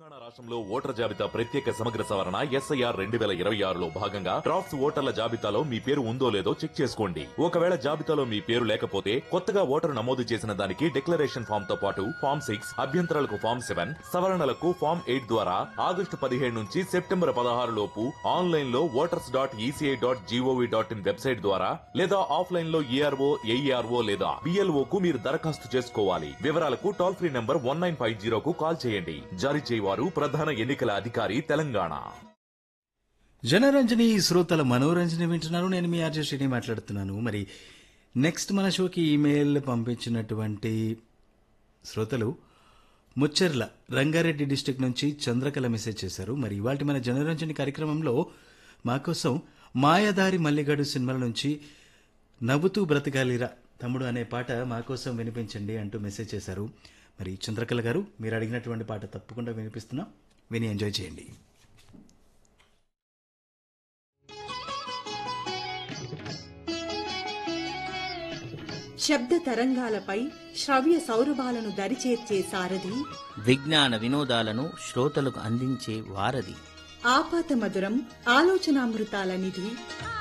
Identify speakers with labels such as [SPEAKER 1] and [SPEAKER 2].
[SPEAKER 1] తెలంగాణ రాష్ట్రంలో ఓటర్ జాబితా ప్రత్యేక సమగ్ర సవరణ ఎస్ఐఆర్ రెండు వేల ఇరవై ఆరులో భాగంగా డ్రాఫ్ట్స్ ఓటర్ల జాబితాలో మీ పేరు ఉందో లేదో చెక్ చేసుకోండి ఒకవేళ జాబితాలో మీ పేరు లేకపోతే కొత్తగా ఓటరు నమోదు చేసిన దానికి డిక్లరేషన్ ఫామ్ తో పాటు ఫామ్ సిక్స్ అభ్యంతరాలకు ఫామ్ సెవెన్ సవరణలకు ఫామ్ ఎయిట్ ద్వారా ఆగస్టు పదిహేడు నుంచి సెప్టెంబర్ పదహారు లోపు ఆన్లైన్ లో voters dot ECI dot GOV dot in website ద్వారా లేదా ఆఫ్లైన్ లో ఈఆర్ఓ ఏఈఆర్ఓ లేదా బిఎల్ఓ కు మీరు దరఖాస్తు చేసుకోవాలి వివరాలకు toll free number one nine five జీరోకు కాల్ చేయండి జారీ చేయవారు ప్రధాన ఎన్నికల అధికారి తెలంగాణ
[SPEAKER 2] జనరంజని శ్రోతల మనోరంజని వింటున్నారు నేను మీ ఆర్జే శ్రీని మాట్లాడుతున్నాను మరి నెక్స్ట్ మన షోకి ఈమెయిల్ పంపించినటువంటి శ్రోతలు ముచ్చర్ల రంగారెడ్డి డిస్టిక్ నుంచి చంద్రకళ మెసేజ్ చేశారు మరి ఇవాళ మన జనరంజని కార్యక్రమంలో మా కోసం మాయదారి మల్లిగాడు సినిమాల నుంచి నవ్వుతూ బ్రతకాలిరా తమ్ముడు అనే పాట మా కోసం వినిపించండి అంటూ మెసేజ్ చేశారు మరి చంద్రకళ గారు మీరు అడిగినటువంటి పాట తప్పకుండా వినిపిస్తున్నాం విని ఎంజాయ్ చేయండి
[SPEAKER 3] శబ్ద తరంగాలపై శ్రవ్య సౌరభాలను దరిచేర్చే సారథి
[SPEAKER 4] విజ్ఞాన వినోదాలను శ్రోతలకు అందించే వారధి
[SPEAKER 3] ఆపాత మధురం ఆలోచనామృతాల నిధి